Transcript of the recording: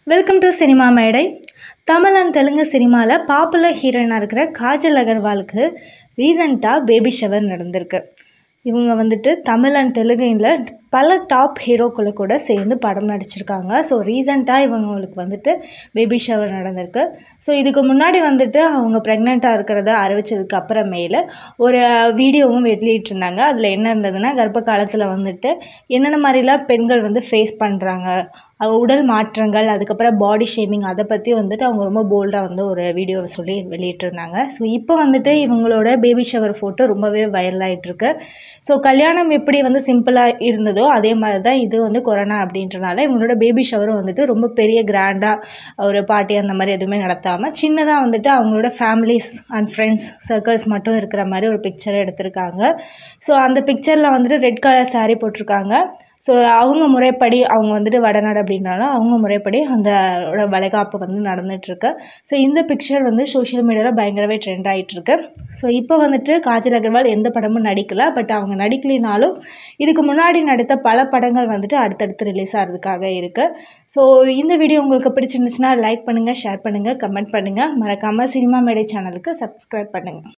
welcome to cinema மேடை Tamil and Telugu சினிமாவில் popular ஹீரோயினாக இருக்கிற காஜல் அகர்வாலுக்கு ரீசண்டாக பேபி ஷவர் நடந்திருக்கு இவங்க வந்துட்டு தமிழ் அண்ட் தெலுங்குல பல டாப் ஹீரோக்களை கூட சேர்ந்து படம் நடிச்சிருக்காங்க ஸோ ரீசண்டாக இவங்களுக்கு வந்துட்டு பேபி ஷவர் நடந்திருக்கு ஸோ இதுக்கு முன்னாடி வந்துட்டு அவங்க ப்ரெக்னெண்ட்டாக இருக்கிறத அறிவிச்சதுக்கு அப்புறமேல ஒரு வீடியோவும் வெளியிட்டிருந்தாங்க அதில் என்ன இருந்ததுன்னா கர்ப்ப காலத்தில் வந்துட்டு என்னென்ன மாதிரிலாம் பெண்கள் வந்து ஃபேஸ் பண்ணுறாங்க உடல் மாற்றங்கள் அதுக்கப்புறம் பாடி ஷேமிங் அதை பற்றி வந்துட்டு அவங்க ரொம்ப போல்டாக வந்து ஒரு வீடியோவை சொல்லி வெளியிட்டிருந்தாங்க ஸோ இப்போ வந்துட்டு இவங்களோட பேபி ஷவர் ஃபோட்டோ ரொம்பவே வைரல் ஆகிட்டுருக்கு ஸோ கல்யாணம் எப்படி வந்து சிம்பிளாக இருந்ததோ அதே மாதிரி தான் இது வந்து கொரோனா அப்படின்றனால இவங்களோட பேபி ஷவரும் வந்துட்டு ரொம்ப பெரிய கிராண்டாக ஒரு பார்ட்டி அந்த மாதிரி எதுவுமே நடத்தாமல் சின்னதாக வந்துட்டு அவங்களோட ஃபேமிலிஸ் அண்ட் ஃப்ரெண்ட்ஸ் சர்க்கிள்ஸ் மட்டும் இருக்கிற மாதிரி ஒரு பிக்சரை எடுத்திருக்காங்க ஸோ அந்த பிக்சரில் வந்துட்டு ரெட் கலர் saree போட்டிருக்காங்க ஸோ அவங்க முறைப்படி அவங்க வந்துட்டு வடநாடு அப்படின்னாலும் அவங்க முறைப்படி அந்த வளைகாப்பு வந்து நடந்துகிட்ருக்கு ஸோ இந்த பிக்சர் வந்து சோஷியல் மீடியாவில் பயங்கரவே ட்ரெண்ட் ஆகிட்டுருக்கு ஸோ இப்போ வந்துட்டு காஜல் அகர்வால் எந்த படமும் நடிக்கல பட் அவங்க நடிக்கலினாலும் இதுக்கு முன்னாடி நடித்த பல படங்கள் வந்துட்டு அடுத்தடுத்து ரிலீஸ் ஆகிறதுக்காக இருக்குது ஸோ இந்த வீடியோ உங்களுக்கு பிடிச்சிருந்துச்சுன்னா லைக் பண்ணுங்கள் ஷேர் பண்ணுங்கள் கமெண்ட் பண்ணுங்கள் மறக்காமல் சினிமா மேடை சேனலுக்கு சப்ஸ்கிரைப் பண்ணுங்கள்